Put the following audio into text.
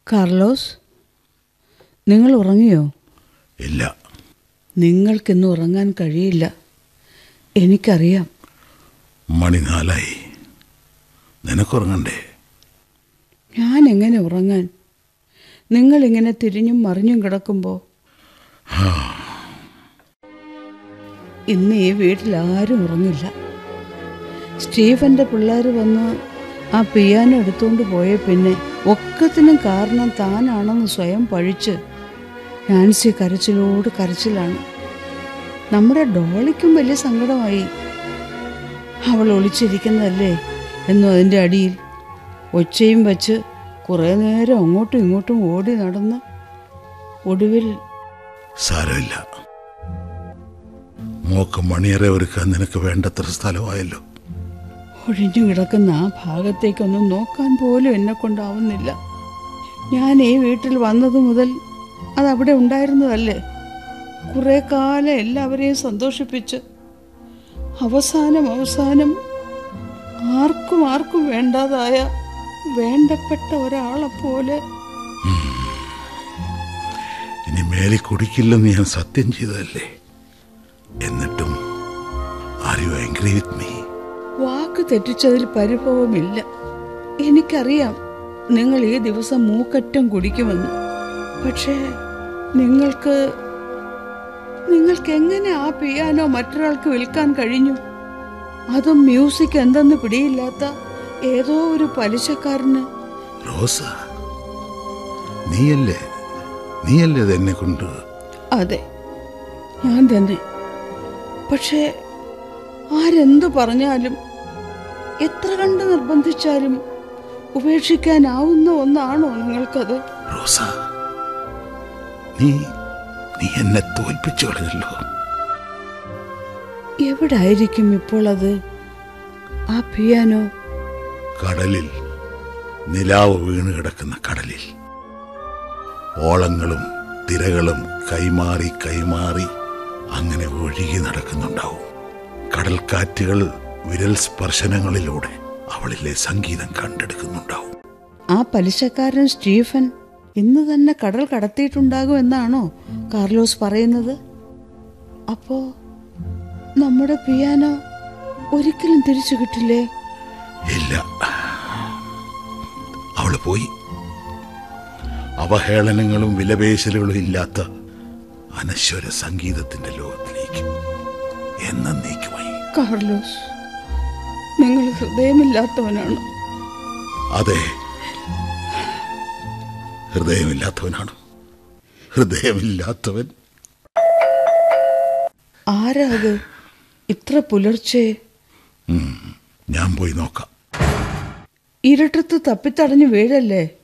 Carlos നിങ്ങൾ ഉറങ്ങിയോ ഇല്ല നിങ്ങൾക്കിന്ന് ഉറങ്ങാൻ കഴിയില്ല എനിക്കറിയാം മണി നാലായി നിനക്കുറങ്ങണ്ടേ ഞാൻ എങ്ങനെ ഉറങ്ങാൻ നിങ്ങളിങ്ങനെ തിരിഞ്ഞും മറിഞ്ഞും കിടക്കുമ്പോൾ ഇന്ന് ഈ വീട്ടിൽ ആരും ഉറങ്ങില്ല സ്റ്റീഫന്റെ പിള്ളേർ വന്ന് ആ പിയാനോ എടുത്തുകൊണ്ട് പോയ പിന്നെ ഒക്കത്തിനും കാരണം താനാണെന്ന് സ്വയം പഴിച്ച് നാൻസി കരച്ചിലോട് കരച്ചിലാണ് നമ്മുടെ ഡോളിക്കും വലിയ സങ്കടമായി അവൾ ഒളിച്ചിരിക്കുന്നതല്ലേ എന്നും അതിൻ്റെ അടിയിൽ ഒച്ചയും വച്ച് കുറേ നേരം അങ്ങോട്ടും ഇങ്ങോട്ടും ഓടി നടന്ന് ഒടുവിൽ സാരമില്ല മോക്ക് മണിയറെ ഒരുക്കാൻ നിനക്ക് വേണ്ടത്ര സ്ഥലമായല്ലോ ഒഴിഞ്ഞു കിടക്കുന്ന ആ ഭാഗത്തേക്കൊന്നും നോക്കാൻ പോലും എന്നെ കൊണ്ടാവുന്നില്ല ഞാൻ ഈ വീട്ടിൽ വന്നത് മുതൽ അതവിടെ ഉണ്ടായിരുന്നതല്ലേ കുറെ കാലം എല്ലാവരെയും സന്തോഷിപ്പിച്ച് അവസാനം അവസാനം ആർക്കും ആർക്കും വേണ്ടാതായ വേണ്ടപ്പെട്ട ഒരാളെ പോലെ ഇനി മേലെ കുടിക്കില്ലെന്ന് ഞാൻ സത്യം ചെയ്തതല്ലേ എന്നിട്ടും are you angry with me വാക്ക് തെറ്റിച്ചതിൽ പരിഭവമില്ല എനിക്കറിയാം നിങ്ങൾ ഈ ദിവസം മൂക്കറ്റം കുടിക്കുമെന്ന് പക്ഷേ നിങ്ങൾക്ക് നിങ്ങൾക്ക് എങ്ങനെ ആ പിയാനോ മറ്റൊരാൾക്ക് വിൽക്കാൻ കഴിഞ്ഞു അതും മ്യൂസിക് എന്തെന്ന് പിടിയില്ലാത്ത ഏതോ ഒരു പലിശക്കാരന് റോസ നീയല്ലേ നീയല്ലേ ഇത് എന്നെ കൊണ്ട് അതെ ഞാൻ തന്നെ പക്ഷേ ആരെന്തു പറഞ്ഞാലും എത്ര കണ്ട് നിർബന്ധിച്ചാലും ഉപേക്ഷിക്കാനാവുന്ന ഒന്നാണോ നിങ്ങൾക്കത് റോസ നീ നീ എന്നെ തോൽപ്പിച്ചു കളഞ്ഞല്ലോ എവിടായിരിക്കും ഇപ്പോൾ അത് ആ പിയാനോ കടലിൽ നിലാവ് വീണ് കിടക്കുന്ന കടലിൽ ഓളങ്ങളും തിരകളും കൈമാറി കൈമാറി അങ്ങനെ ഒഴുകി നടക്കുന്നുണ്ടാവും കടൽക്കാറ്റുകൾ വിരൽ സ്പർശനങ്ങളിലൂടെ അവളിലെ സംഗീതം കണ്ടെടുക്കുന്നുണ്ടാവും ആ പലിശക്കാരൻ സ്റ്റീഫൻ ഇന്ന് തന്നെ കടൽ കടത്തിയിട്ടുണ്ടാകും എന്നാണോ കാർലോസ് പറയുന്നത് അപ്പോ നമ്മുടെ പിയാനോ ഒരിക്കലും തിരിച്ചു കിട്ടില്ലേ ഇല്ല അവള് പോയി അവഹേളനങ്ങളും വിലപേശലുകളും ഇല്ലാത്ത അനശ്വര സംഗീതത്തിന്റെ ലോകത്തിലേക്ക് എന്നേക്കുമായി കാർലോസ് നിങ്ങൾ ഹൃദയമില്ലാത്തവനാണ് അതെ ഹൃദയമില്ലാത്തവനാണ് ഹൃദയമില്ലാത്തവൻ ആരാ അത് ഇത്ര പുലർച്ചെ ഉം, ഞാൻ പോയി നോക്കാം ഇരുട്ടത്ത് തപ്പിത്തടഞ്ഞു വീഴല്ലേ